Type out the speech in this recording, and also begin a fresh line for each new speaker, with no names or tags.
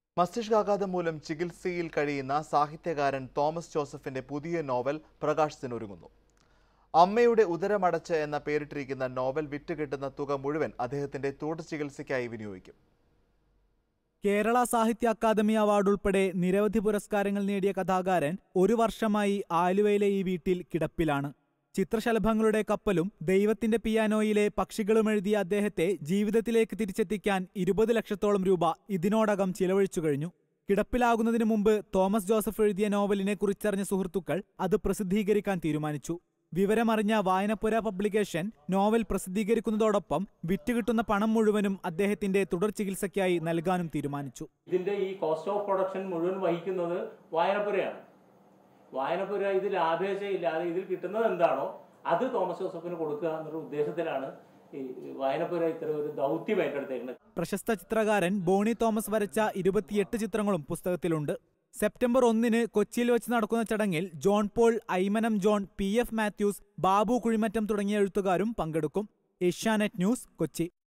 മസ്തിഷ്കാഘാതം മൂലം ചികിത്സയിൽ കഴിയുന്ന സാഹിത്യകാരൻ തോമസ് ജോസഫിന്റെ പുതിയ നോവൽ പ്രകാശത്തിനൊരുങ്ങുന്നു അമ്മയുടെ ഉദരമടച്ച് എന്ന പേരിട്ടിരിക്കുന്ന നോവൽ വിറ്റുകിട്ടുന്ന തുക മുഴുവൻ അദ്ദേഹത്തിന്റെ തുടർ ചികിത്സയ്ക്കായി വിനിയോഗിക്കും
കേരള സാഹിത്യ അക്കാദമി അവാർഡ് ഉൾപ്പെടെ നിരവധി പുരസ്കാരങ്ങൾ നേടിയ കഥാകാരൻ ഒരു വർഷമായി ആലുവയിലെ ഈ വീട്ടിൽ കിടപ്പിലാണ് ചിത്രശലഭങ്ങളുടെ കപ്പലും ദൈവത്തിന്റെ പിയാനോയിലെ പക്ഷികളും എഴുതിയ അദ്ദേഹത്തെ ജീവിതത്തിലേക്ക് തിരിച്ചെത്തിക്കാൻ ഇരുപത് ലക്ഷത്തോളം രൂപ ഇതിനോടകം ചിലവഴിച്ചു കഴിഞ്ഞു കിടപ്പിലാകുന്നതിന് മുമ്പ് തോമസ് ജോസഫ് എഴുതിയ നോവലിനെ കുറിച്ചറിഞ്ഞ സുഹൃത്തുക്കൾ അത് പ്രസിദ്ധീകരിക്കാൻ തീരുമാനിച്ചു വിവരമറിഞ്ഞ വായനപ്പുര പബ്ലിക്കേഷൻ നോവൽ പ്രസിദ്ധീകരിക്കുന്നതോടൊപ്പം വിറ്റുകിട്ടുന്ന പണം മുഴുവനും അദ്ദേഹത്തിന്റെ തുടർ ചികിത്സയ്ക്കായി നൽകാനും തീരുമാനിച്ചു
ഇതിന്റെ ഈ കോസ്റ്റ് ഓഫ് പ്രൊഡക്ഷൻ മുഴുവൻ വഹിക്കുന്നത് വായനപ്പുരയാണ് വായനപ്പുര ഇതിൽ ആപേക്ഷയില്ലാതെ ഇതിൽ കിട്ടുന്നത് എന്താണോ അത് തോമസ് ജോസഫിന് കൊടുക്കുക എന്നൊരു ഉദ്ദേശത്തിലാണ് ഈ വായനപ്പുര ഇത്ര ഒരു ദൗത്യം ഏറ്റെടുത്തേക്കുന്നത്
പ്രശസ്ത ചിത്രകാരൻ ബോണി തോമസ് വരച്ച ഇരുപത്തിയെട്ട് ചിത്രങ്ങളും പുസ്തകത്തിലുണ്ട് സെപ്റ്റംബർ ഒന്നിന് കൊച്ചിയിൽ വെച്ച് നടക്കുന്ന ചടങ്ങിൽ ജോൺ പോൾ ഐമനം ജോൺ പി എഫ് മാത്യൂസ് ബാബു കുഴിമറ്റം തുടങ്ങിയ എഴുത്തുകാരും പങ്കെടുക്കും ഏഷ്യാനെറ്റ് ന്യൂസ് കൊച്ചി